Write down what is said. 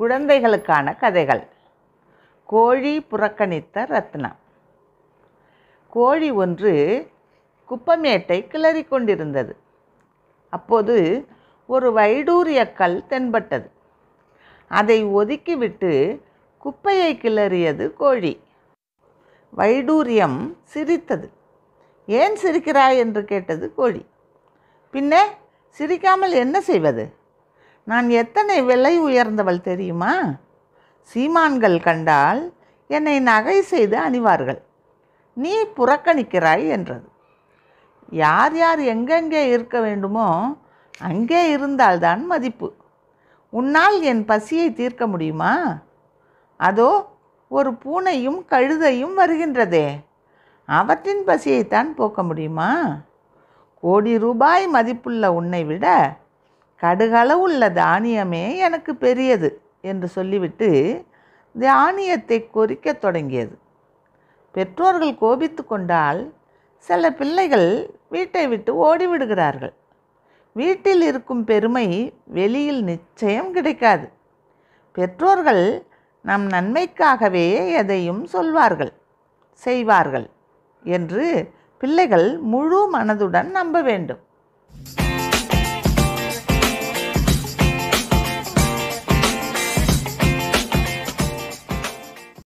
குழந்தைகளுக்கான கதைகள் கோழி புறக்கணித்த ரத்னம் கோழி ஒன்று குப்பமேட்டை கிளறி கொண்டிருந்தது அப்போது ஒரு வைடூரிய கல் தென்பட்டது அதை ஒதுக்கிவிட்டு குப்பையை கிளறியது கோழி வைடூரியம் சிரித்தது ஏன் சிரிக்கிறாய் என்று கேட்டது கோழி பின்ன சிரிக்காமல் என்ன செய்வது நான் எத்தனை விலை உயர்ந்தவள் தெரியுமா சீமான்கள் கண்டால் என்னை நகை செய்து அணிவார்கள் நீ புறக்கணிக்கிறாய் என்றது யார் யார் எங்கெங்கே இருக்க வேண்டுமோ அங்கே இருந்தால்தான் மதிப்பு உன்னால் என் பசியை தீர்க்க முடியுமா அதோ ஒரு பூனையும் கழுதையும் வருகின்றதே அவற்றின் பசியைத்தான் போக்க முடியுமா கோடி ரூபாய் மதிப்புள்ள உன்னை விட கடுகளவுள்ள தானியமே எனக்கு பெரியது என்று சொல்லிவிட்டு தானியத்தை கொறிக்கத் தொடங்கியது பெற்றோர்கள் கோபித்து கொண்டால் சில பிள்ளைகள் வீட்டை விட்டு ஓடிவிடுகிறார்கள் வீட்டில் இருக்கும் பெருமை வெளியில் நிச்சயம் கிடைக்காது பெற்றோர்கள் நம் நன்மைக்காகவே எதையும் சொல்வார்கள் செய்வார்கள் என்று பிள்ளைகள் முழு மனதுடன் நம்ப வேண்டும்